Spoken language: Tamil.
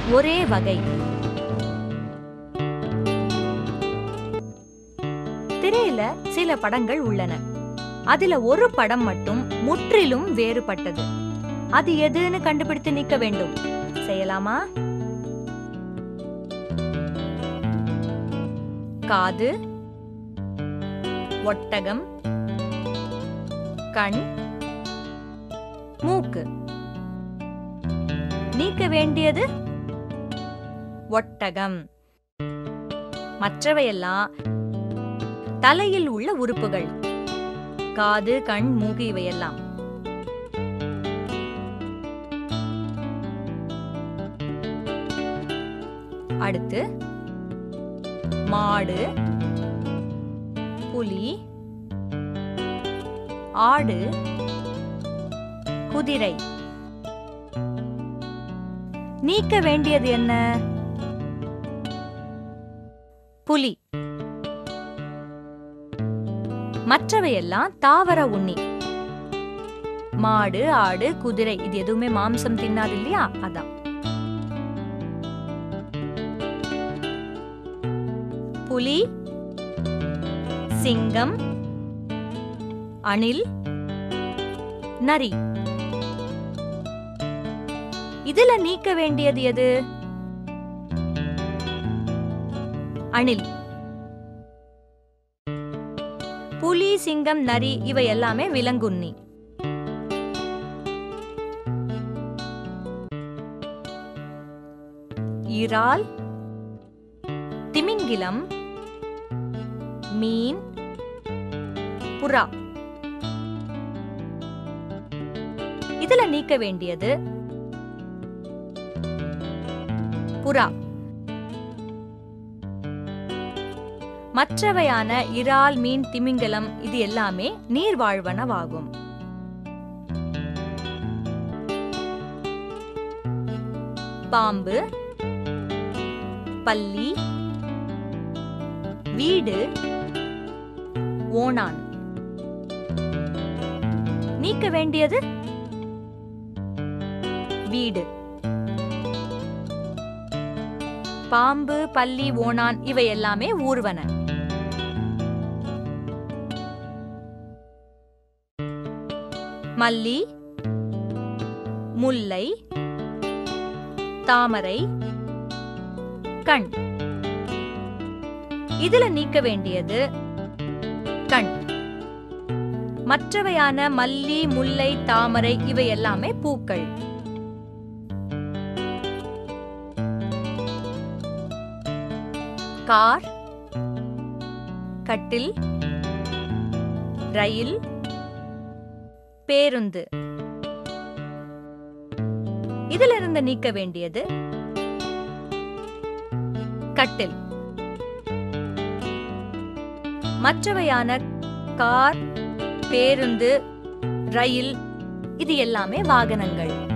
ஒரே வகை திரையில சில படங்கள் உள்ளன அதுல ஒரு படம் மட்டும் முற்றிலும் வேறுபட்டது அது எதுன்னு கண்டுபிடித்து நிக்க வேண்டும் செய்யலாமா காது ஒட்டகம் கண் மூக்கு நீக்க வேண்டியது ஒட்டகம் மற்றவையெல்லாம் தலையில் உள்ள உறுப்புகள் காது கண் மூக்கு இவையெல்லாம் அடுத்து மாடு புலி ஆடு குதிரை நீக்க வேண்டியது என்ன புலி மற்றவையெல்லாம் தாவர உண்ணி மாடு ஆடு குதிரை இது எதுவுமே மாம்சம் தின்னாது இல்லையா அதான் புலி சிங்கம் அணில் நரி இதுல நீக்க வேண்டியது எது அணில் புலி சிங்கம் நரி இவை எல்லாமே விலங்குண்ணி இறால் திமிங்கிலம் மீன் புறா இதுல நீக்க வேண்டியது புறா மற்றவையான இறால் மீன் திமிங்கலம் இது எல்லாமே நீர்வாழ்வனவாகும் பாம்பு பல்லி வீடு ஓணான் நீக்க வேண்டியது வீடு பாம்பு பல்லி ஓணான் இவை எல்லாமே ஊர்வன மல்லி முல்லை தாமரை கண் இதுல நீக்க வேண்டியது கண் மற்றவையான மல்லி முல்லை தாமரை இவை எல்லாமே பூக்கள் கார் கட்டில் ரயில் பேருந்து இதிலிருந்து நீக்க வேண்டியது கட்டில் மற்றவையான கார் பேருந்து ரயில் இது எல்லாமே வாகனங்கள்